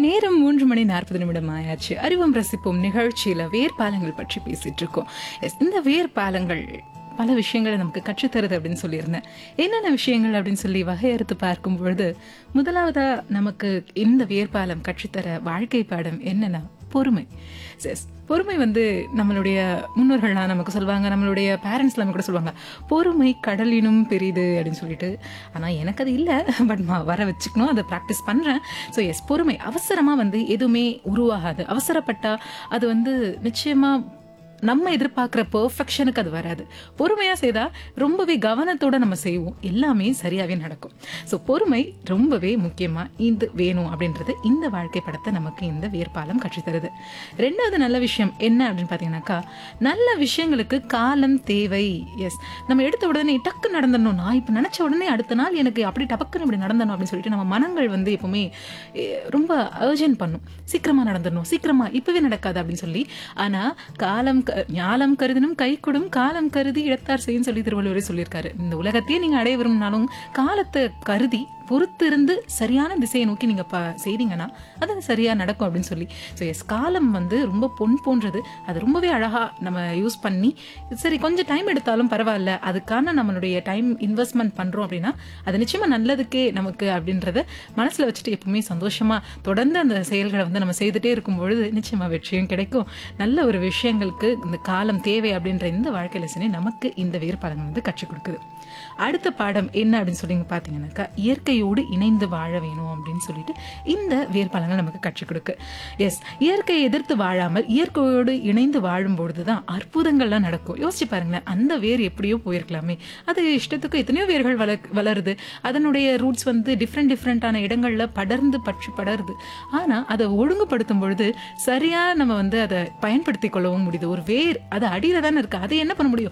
நேரம் மூன்று மணி நாற்பது நிமிடம் ஆயாச்சு அறிவம் ரசிப்போம் நிகழ்ச்சியில வேர்பாலங்கள் பற்றி பேசிட்டு இருக்கோம் Yes, இந்த வேர்பாலங்கள் பல விஷயங்களை நமக்கு கற்றுத்தருது அப்படின்னு சொல்லியிருந்தேன் என்னென்ன விஷயங்கள் அப்படின்னு சொல்லி வகையறுத்து பார்க்கும் பொழுது முதலாவதா நமக்கு இந்த வேர்பாலம் கற்றுத்தர வாழ்க்கை பாடம் என்னன்னா பொறுமை Yes, பொறுமை வந்து நம்மளுடைய முன்னோர்கள்லாம் நமக்கு சொல்லுவாங்க நம்மளுடைய பேரண்ட்ஸ் எல்லாமே கூட சொல்லுவாங்க பொறுமை கடலினும் பெரிது அப்படின்னு சொல்லிட்டு ஆனால் எனக்கு அது இல்லை பட் நான் வர வச்சுக்கணும் அதை ப்ராக்டிஸ் பண்ணுறேன் ஸோ எஸ் பொறுமை அவசரமாக வந்து எதுவுமே உருவாகாது அவசரப்பட்டா அது வந்து நிச்சயமாக நம்ம எதிர்பார்க்குற பெர்ஃபெக்ஷனுக்கு அது வராது பொறுமையாக செய்தால் ரொம்பவே கவனத்தோட நம்ம செய்வோம் எல்லாமே சரியாகவே நடக்கும் ஸோ பொறுமை ரொம்பவே முக்கியமாக இது வேணும் அப்படின்றது இந்த வாழ்க்கை படத்தை நமக்கு இந்த வேர்பாலம் கற்றுத்தருது ரெண்டாவது நல்ல விஷயம் என்ன அப்படின்னு பார்த்தீங்கன்னாக்கா நல்ல விஷயங்களுக்கு காலம் தேவை எஸ் நம்ம எடுத்த உடனே டக்கு நடந்துடணும் நான் இப்போ நினச்ச உடனே அடுத்த நாள் எனக்கு அப்படி டபக்குன்னு இப்படி நடந்தணும் அப்படின்னு சொல்லிட்டு நம்ம மனங்கள் வந்து எப்பவுமே எ, ரொம்ப அர்ஜென்ட் பண்ணும் சீக்கிரமா நடந்துடணும் சீக்கிரமா இப்பவே நடக்காது அப்படின்னு சொல்லி ஆனா காலம் க- ஞாலம் கருதினும் கை கொடும் காலம் கருதி இடத்தார் செய்யும் சொல்லி திருவள்ளுவரே சொல்லியிருக்காரு இந்த உலகத்தையே நீங்க அடைய விரும்பினாலும் காலத்தை கருதி பொறுத்திருந்து சரியான திசையை நோக்கி நீங்க ப செய்தீங்கன்னா அது சரியா நடக்கும் அப்படின்னு சொல்லி ஸோ எஸ் காலம் வந்து ரொம்ப பொன் போன்றது அது ரொம்பவே அழகா நம்ம யூஸ் பண்ணி சரி கொஞ்சம் டைம் எடுத்தாலும் பரவாயில்ல அதுக்கான நம்மளுடைய டைம் இன்வெஸ்ட்மெண்ட் பண்றோம் அப்படின்னா அது நிச்சயமா நல்லதுக்கே நமக்கு அப்படின்றத மனசுல வச்சுட்டு எப்பவுமே சந்தோஷமா தொடர்ந்து அந்த செயல்களை வந்து நம்ம செய்துட்டே இருக்கும் பொழுது நிச்சயமா வெற்றியும் கிடைக்கும் நல்ல ஒரு விஷயங்களுக்கு இந்த காலம் தேவை அப்படின்ற இந்த வாழ்க்கை லெசனே நமக்கு இந்த வேறுபாடுகள் வந்து கற்றுக் கொடுக்குது அடுத்த பாடம் என்ன அப்படின்னு சொல்லி பார்த்தீங்கன்னாக்கா இயற்கையோடு இணைந்து வாழ வேணும் அப்படின்னு சொல்லிட்டு இந்த வேறுபாலங்கள் நமக்கு கற்றுக் கொடுக்கு எஸ் இயற்கையை எதிர்த்து வாழாமல் இயற்கையோடு இணைந்து வாழும் பொழுதுதான் அற்புதங்கள்லாம் நடக்கும் யோசிச்சு பாருங்களேன் அந்த வேர் எப்படியோ போயிருக்கலாமே அது இஷ்டத்துக்கு எத்தனையோ வேர்கள் வள வளருது அதனுடைய ரூட்ஸ் வந்து டிஃப்ரெண்ட் டிஃப்ரெண்டான இடங்கள்ல படர்ந்து பற்றி படருது ஆனா அதை ஒழுங்குபடுத்தும் பொழுது சரியா நம்ம வந்து அதை பயன்படுத்தி கொள்ளவும் முடியுது ஒரு வேர் அது அடியில தானே இருக்கு அதை என்ன பண்ண முடியும்